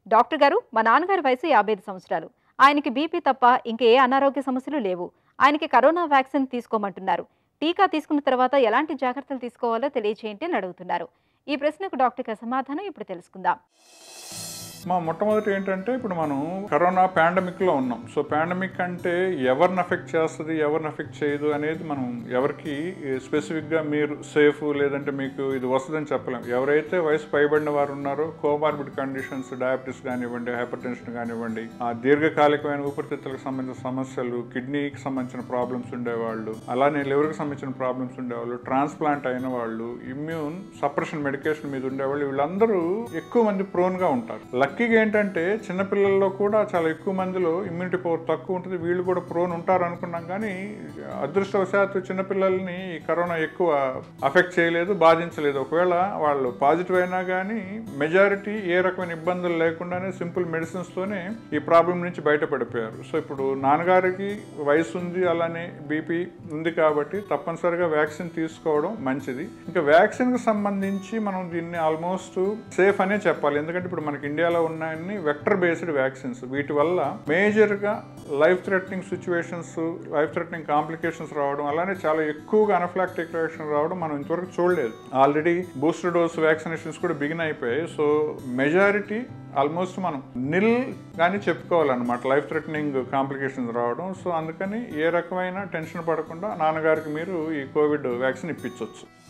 doctor గారు మా నాన్నగారి వయసు యాభై ఐదు సంవత్సరాలు ఆయనకి బీపీ తప్ప ఇంకే ఏ అనారోగ్య సమస్యలు లేవు ఆయనకి కరోనా వ్యాక్సిన్ తీసుకోమంటున్నారు టీకా తీసుకున్న తర్వాత ఎలాంటి జాగ్రత్తలు తీసుకోవాలో తెలియచేయండి అని అడుగుతున్నారు ఈ ప్రశ్నకు డాక్టర్ గారి సమాధానం ఇప్పుడు తెలుసుకుందాం మా మొట్టమొదటి ఏంటంటే ఇప్పుడు మనం కరోనా పాండమిక్లో ఉన్నాం సో పాండమిక్ అంటే ఎవరిని అఫెక్ట్ చేస్తుంది ఎవరిని అఫెక్ట్ చేయదు అనేది మనం ఎవరికి స్పెసిఫిక్గా మీరు సేఫ్ లేదంటే మీకు ఇది వస్తుందని చెప్పలేం ఎవరైతే వయసు పైబడిన వారు ఉన్నారో కోమార్బిడ్ కండిషన్స్ డయాబెటీస్ కానివ్వండి హైపర్ టెన్షన్ కానివ్వండి ఆ దీర్ఘకాలికమైన ఊపిరితిత్తులకు సంబంధించిన సమస్యలు కిడ్నీకి సంబంధించిన ప్రాబ్లమ్స్ ఉండేవాళ్ళు అలానే లివర్కి సంబంధించిన ప్రాబ్లమ్స్ ఉండేవాళ్ళు ట్రాన్స్ప్లాంట్ అయిన వాళ్ళు ఇమ్యూన్ సప్రెషన్ మెడికేషన్ మీద ఉండేవాళ్ళు వీళ్ళందరూ ఎక్కువ మంది ప్రోన్గా ఉంటారు లక్కీగా ఏంటంటే చిన్నపిల్లల్లో కూడా చాలా ఎక్కువ మందిలో ఇమ్యూనిటీ పవర్ తక్కువ ఉంటుంది వీళ్ళు కూడా ప్రోన్ ఉంటారు అనుకున్నాం కానీ అదృష్టవశాత్తు చిన్నపిల్లల్ని ఈ కరోనా ఎక్కువ అఫెక్ట్ చేయలేదు బాధించలేదు ఒకవేళ వాళ్ళు పాజిటివ్ అయినా కానీ మెజారిటీ ఏ రకమైన ఇబ్బందులు లేకుండానే సింపుల్ మెడిసిన్స్తోనే ఈ ప్రాబ్లం నుంచి బయటపడిపోయారు సో ఇప్పుడు నాన్నగారికి వయసు ఉంది అలానే బీపీ ఉంది కాబట్టి తప్పనిసరిగా వ్యాక్సిన్ తీసుకోవడం మంచిది ఇంకా వ్యాక్సిన్కి సంబంధించి మనం దీన్ని ఆల్మోస్ట్ సేఫ్ అనే చెప్పాలి ఎందుకంటే ఇప్పుడు మనకి ఇండియాలో ఉన్నాయన్ని వెక్టర్ బేస్డ్ వ్యాక్సిన్స్ వీటి వల్ల మేజర్గా life threatening situations life threatening complications రావడం అలానే చాలా ఎక్కువగా అనఫ్లాక్టిక్ రియాక్షన్ రావడం మనం ఇంతవరకు చూడలేదు ఆల్రెడీ బూస్టర్ డోస్ వ్యాక్సినేషన్స్ కూడా బిగిన్ అయిపోయాయి సో మెజారిటీ ఆల్మోస్ట్ మనం నిల్ కానీ చెప్పుకోవాలన్నమాట లైఫ్ థ్రెటనింగ్ కాంప్లికేషన్స్ రావడం సో అందుకని ఏ రకమైన టెన్షన్ పడకుండా నాన్నగారికి మీరు ఈ కోవిడ్ వ్యాక్సిన్ ఇప్పించవచ్చు